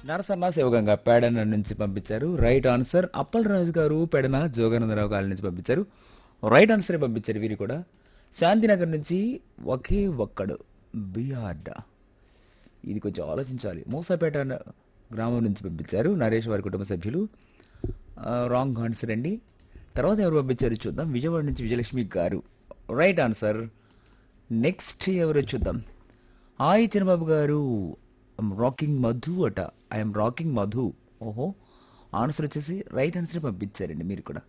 నరసన్న శివగంగ పేడన నుంచి పంపించారు right answer Appalaraju గారు పెడన జోగానందరావు గారి నుంచి పంపించారు రైట్ ఆన్సర్ పంపించారు వీరు కూడా శాంతినగర్ నుంచి ఒకే ఒక్కడు బిఆర్డ ఇది కొంచెం ఆలోచించాలి మూసాపేట అన్న గ్రామం నుంచి పంపించారు నరేష్ వారి కుటుంబ సభ్యులు రాంగ్ ఆన్సర్ అండి తర్వాత ఎవరు పంపించారు చూద్దాం విజయవాడ నుంచి విజయలక్ష్మి గారు రైట్ ఆన్సర్ నెక్స్ట్ ఎవరు చూద్దాం హాయ్ చిన్నబాబు గారు రాకింగ్ మధు అట ఐఎమ్ రాకింగ్ మధు ఓహో ఆన్సర్ వచ్చేసి రైట్ ఆన్సర్ పంపించారండి మీరు కూడా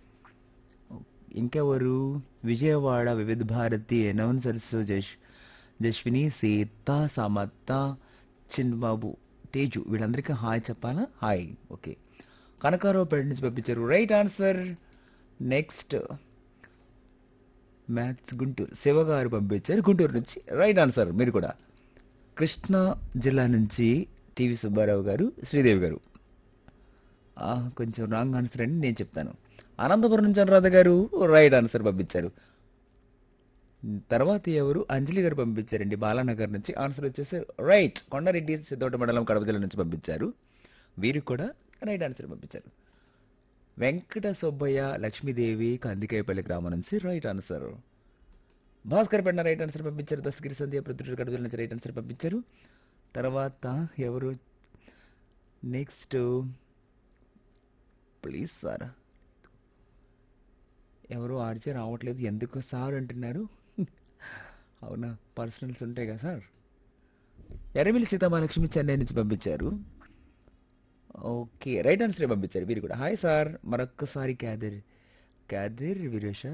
ఇంకెవరు విజయవాడ వివిధ భారతి అనౌన్సర్స్ జష్ జశ్విని సీత సమత్త చిన్నబాబు తేజు వీళ్ళందరికీ హాయ్ చెప్పాలా హాయ్ ఓకే కనకారావు పేట నుంచి పంపించారు right answer next maths Guntur శివగారు పంపించారు గుంటూరు నుంచి రైట్ ఆన్సర్ మీరు కూడా కృష్ణా జిల్లా నుంచి టీవీ సుబ్బారావు గారు శ్రీదేవి గారు ఆ, కొంచెం రాంగ్ ఆన్సర్ అండి నేను చెప్తాను అనంతపురం నుంచి అనురాధ గారు రైట్ ఆన్సర్ పంపించారు తర్వాత ఎవరు అంజలి గారు పంపించారండి బాలానగర్ నుంచి ఆన్సర్ వచ్చేసి రైట్ కొండారెడ్డి సిద్ధోట మండలం కడప జిల్లా నుంచి పంపించారు వీరికి కూడా రైట్ ఆన్సర్ పంపించారు వెంకట సుబ్బయ్య లక్ష్మీదేవి కందికాయపల్లి గ్రామం నుంచి రైట్ ఆన్సర్ భాస్కర్ పెన్న రైట్ ఆన్సర్ పంపించారు దశగిరి సంధ్య ప్రొద్దుటూరు కడప జిల్లా నుంచి రైట్ ఆన్సర్ పంపించారు తర్వాత ఎవరు నెక్స్ట్ ప్లీజ్ సార్ ఎవరు ఆర్చే రావట్లేదు ఎందుకు సార్ అంటున్నారు అవునా పర్సనల్స్ ఉంటాయి కదా సార్ ఎర్రమిల్లి సీతామహాలక్ష్మి చెన్నై నుంచి పంపించారు ఓకే రైట్ ఆన్సర్ పంపించారు వీరు కూడా హాయ్ సార్ మరొక్కసారి క్యాదర్ క్యాదర్ వీరేష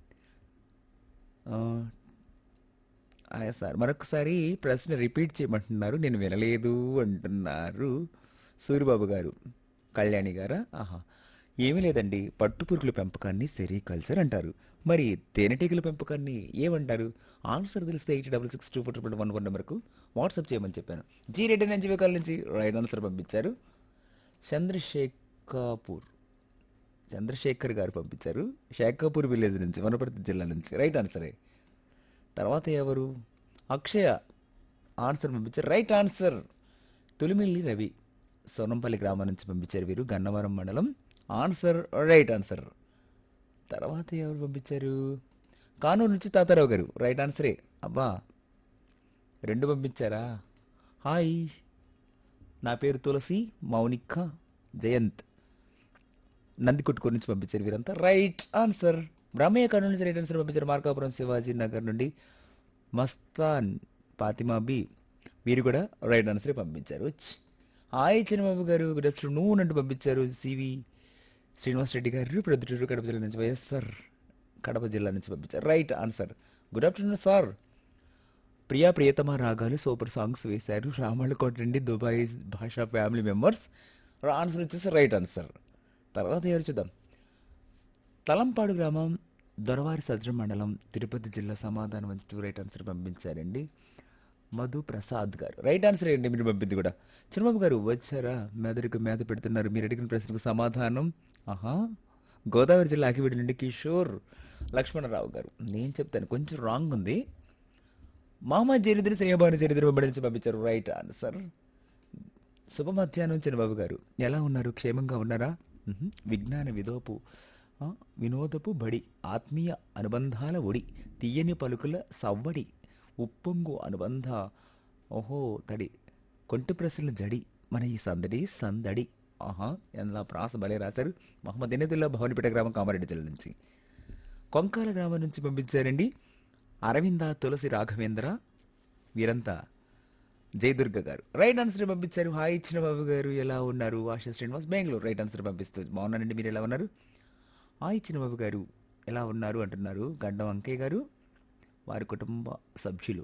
హాయ్ సార్ మరొకసారి ప్రశ్న రిపీట్ చేయమంటున్నారు నేను వినలేదు అంటున్నారు సూరిబాబు గారు కళ్యాణి గారా ఆహా ఏమీ లేదండి పట్టుపురుగుల పెంపకాన్ని సెరికల్చర్ అంటారు మరి తేనెటీగల పెంపకాన్ని ఏమంటారు ఆన్సర్ తెలిస్తే eight double six two four triple one one నెంబర్కు వాట్సాప్ చేయమని చెప్పాను జీ రెడ్డి నంజివేకాల నుంచి రైట్ ఆన్సర్ పంపించారు చంద్రశేఖాపూర్ చంద్రశేఖర్ గారు పంపించారు శేఖాపూర్ విలేజ్ నుంచి వనపర్తి జిల్లా నుంచి రైట్ ఆన్సరే తర్వాత ఎవరు అక్షయ ఆన్సర్ పంపించారు రైట్ ఆన్సర్ తొలిమిల్లి రవి సోనంపల్లి గ్రామం నుంచి పంపించారు వీరు గన్నవరం మండలం ఆన్సర్ రైట్ ఆన్సర్ తర్వాత ఎవరు పంపించారు కానూరు నుంచి తాతారావు గారు రైట్ ఆన్సరే అబ్బా రెండు పంపించారా హాయ్ నా పేరు తులసి మౌనిక జయంత్ నందికొట్టుకూరు నుంచి పంపించారు వీరంతా రైట్ ఆన్సర్ బ్రహ్మయ్య కర్నూలు నుంచి రైట్ ఆన్సర్ పంపించారు మార్కాపురం శివాజీ నగర్ నుండి మస్తాన్ ఫాతిమా బి వీరు కూడా రైట్ ఆన్సరే పంపించారు ఛ్. హాయ్ చిన్నబాబు గారు గుడ్ ఆఫ్టర్నూన్ అంటూ పంపించారు సివి శ్రీనివాస్ రెడ్డి గారు ప్రొద్దుటూరు కడప జిల్లా నుంచి వైఎస్ఆర్ కడప జిల్లా నుంచి పంపించారు right answer good afternoon sir Priya ప్రియతమ రాగాలు సూపర్ సాంగ్స్ వేశారు రామళ్ళకోట నుండి Dubai Basha family members answer వచ్చేసి రైట్ ఆన్సర్ తర్వాత ఎవరు చూద్దాం తలంపాడు గ్రామం దొరవారి సజ్ర మండలం తిరుపతి జిల్లా సమాధానం వచ్చి రైట్ ఆన్సర్ పంపించారండి మధు ప్రసాద్ గారు రైట్ ఆన్సర్ ఏంటి మీరు పంపింది కూడా చిన్నబాబు గారు వచ్చారా మెదడుకు మేత పెడుతున్నారు మీరు అడిగిన ప్రశ్నకు సమాధానం ఆహా గోదావరి జిల్లా అకివిడి నుండి కిషోర్ లక్ష్మణరావు గారు నేను చెప్తాను కొంచెం రాంగ్ ఉంది మామ చరిత్ర శ్రేయభాను చరిత్ర వెంబడి నుంచి పంపించారు రైట్ ఆన్సర్ శుభ మధ్యాహ్నం చిన్నబాబు గారు ఎలా ఉన్నారు క్షేమంగా ఉన్నారా మ్హూ. విజ్ఞాన విదోపు ఆ, వినోదపు బడి ఆత్మీయ అనుబంధాల ఒడి తీయని పలుకుల సవ్వడి ఉప్పొంగు అనుబంధ ఓహో తడి కొంటి ప్రశ్నల జడి మన ఈ సందడి సందడి ఆహా ఎలా ప్రాస భలే రాశారు మహమ్మద్ ఎనదుల్లా భవనిపేట గ్రామం కామారెడ్డి జిల్లా నుంచి కొంకాల గ్రామం నుంచి పంపించారండి అరవింద తులసి రాఘవేంద్ర వీరంతా జయదుర్గ గారు రైట్ ఆన్సర్ పంపించారు హాయ్ ఇచ్చిన బాబు గారు ఎలా ఉన్నారు ఆశా శ్రీనివాస్ బెంగళూరు రైట్ ఆన్సర్ పంపిస్తూ బాగున్నానండి మీరు ఎలా ఉన్నారు హాయ్ ఇచ్చిన బాబు గారు ఎలా ఉన్నారు అంటున్నారు గడ్డం అంకయ్య గారు వారి కుటుంబ సభ్యులు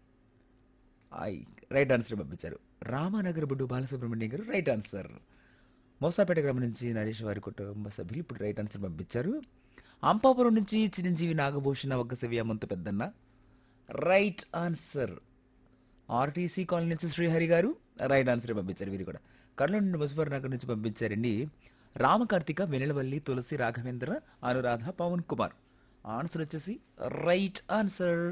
హాయ్ రైట్ ఆన్సర్ పంపించారు రామానగర్ బుడ్డు బాలసుబ్రహ్మణ్యం గారు రైట్ ఆన్సర్ మోసాపేట గ్రామం నుంచి నరేష్ వారి కుటుంబ సభ్యులు ఇప్పుడు రైట్ ఆన్సర్ పంపించారు అంపాపురం నుంచి చిరంజీవి నాగభూషణ ఒక్కసవి అమంత పెద్దన్న రైట్ ఆన్సర్ ఆర్టీసీ కాలనీ నుంచి శ్రీహరి గారు రైట్ ఆన్సర్ పంపించారు వీరు కూడా కర్నూలు నుండి ముజఫర్ నగర్ నుంచి పంపించారండి రామకార్తిక వెనెలవల్లి తులసి రాఘవేంద్ర అనురాధ పవన్ కుమార్ ఆన్సర్ వచ్చేసి రైట్ ఆన్సర్